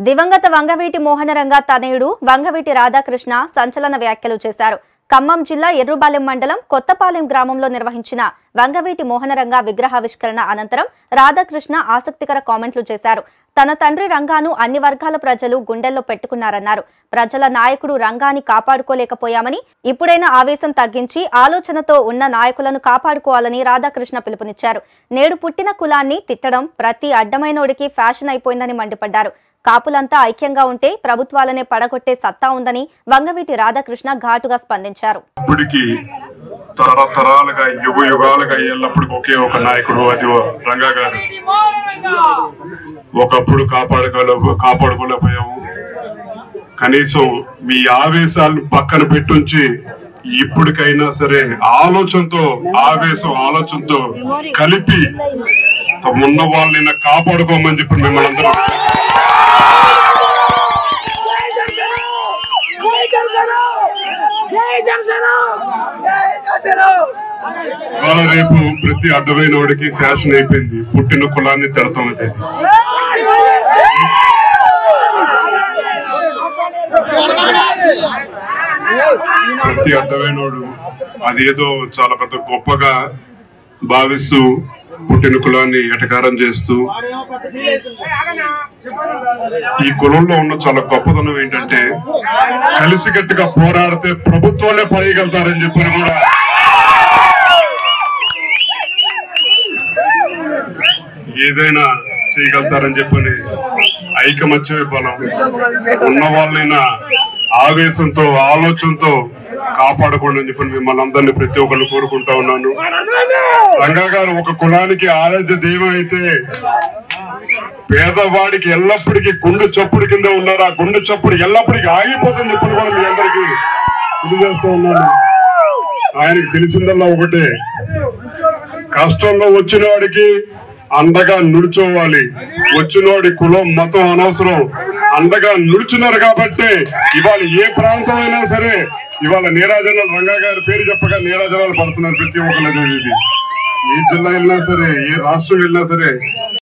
దివంగత వంగవీటి మోహనరంగ తనయుడు వంగవీటి రాధాకృష్ణ సంచలన వ్యాఖ్యలు చేశారు ఖమ్మం జిల్లా ఎర్రుబాలెం మండలం కొత్తపాలెం గ్రామంలో నిర్వహించిన వంగవీటి మోహనరంగ విగ్రహావిష్కరణ అనంతరం రాధాకృష్ణ ఆసక్తికర కామెంట్లు చేశారు తన తండ్రి రంగాను అన్ని వర్గాల ప్రజలు గుండెల్లో పెట్టుకున్నారన్నారు ప్రజల నాయకుడు రంగాన్ని కాపాడుకోలేకపోయామని ఇప్పుడైనా ఆవేశం తగ్గించి ఆలోచనతో ఉన్న నాయకులను కాపాడుకోవాలని రాధాకృష్ణ పిలుపునిచ్చారు నేడు పుట్టిన కులాన్ని తిట్టడం ప్రతి అడ్డమైనోడికి ఫ్యాషన్ అయిపోయిందని మండిపడ్డారు కాపులంతా ఐక్యంగా ఉంటే ప్రభుత్వాలనే పడగొట్టే సత్తా ఉందని వంగవీటి రాధాకృష్ణ ఘాటుగా స్పందించారు ఇప్పటికీ తరతరాలుగా యుగ యుగాలుగా ఎల్లప్పటికీ ఒకే ఒక నాయకుడు అది రంగా గారు ఒకప్పుడు కాపాడుకోలే కాపాడుకోలేకపోయాము కనీసం మీ ఆవేశాలను పక్కన పెట్టుంచి ఇప్పటికైనా సరే ఆలోచనతో ఆవేశం ఆలోచనతో కలిపి ఉన్న వాళ్ళని కాపాడుకోమని చెప్పి మిమ్మల్ని అందరూ జై జనసేన జై జనసేన జై జనసేన ఇవాళ రేపు ప్రతి అడ్డమైన వాడికి ఫ్యాషన్ అయిపోయింది పుట్టిన కులాన్ని తిడతాం అది ప్రతి అడ్డమైనోడు అదేదో చాలా పెద్ద గొప్పగా భావిస్తూ పుట్టిన కులాన్ని ఎటకారం చేస్తూ ఈ కులంలో ఉన్న చాలా గొప్పదనం ఏంటంటే కలిసికట్టుగా పోరాడితే ప్రభుత్వాలే పడేయగలుగుతారని చెప్పని కూడా ఏదైనా చేయగలుగుతారని చెప్పని ఐకమత్యమే బలం ఉన్న వాళ్ళైనా ఆవేశంతో ఆలోచనతో కాపాడకూడదు అని చెప్పి మిమ్మల్ని అందరినీ ప్రతి ఒక్కళ్ళు కోరుకుంటా ఉన్నాను రంగా గారు ఒక కులానికి ఆరాధ్య దైవం అయితే పేదవాడికి ఎల్లప్పటికీ గుండె చప్పుడు కింద ఉన్నారు ఆ గుండె చప్పుడు ఎల్లప్పటికీ ఆగిపోతుంది ఇప్పుడు కూడా మీ అందరికీ తెలియజేస్తా ఉన్నాను ఆయనకి తెలిసిందల్లా ఒకటే కష్టంలో వచ్చిన వాడికి అండగా నుడిచోవాలి వచ్చినోడి కులం మతం అనవసరం అండగా నుడుచున్నారు కాబట్టి ఇవాళ ఏ ప్రాంతం అయినా సరే ఇవాళ నీరాజనాలు రంగా గారి పేరు చెప్పగా నీరాజనాలు పడుతున్నారు ప్రతి ఒక్కరు ఇది ఏ జిల్లా వెళ్ళినా సరే ఏ రాష్ట్రం వెళ్ళినా సరే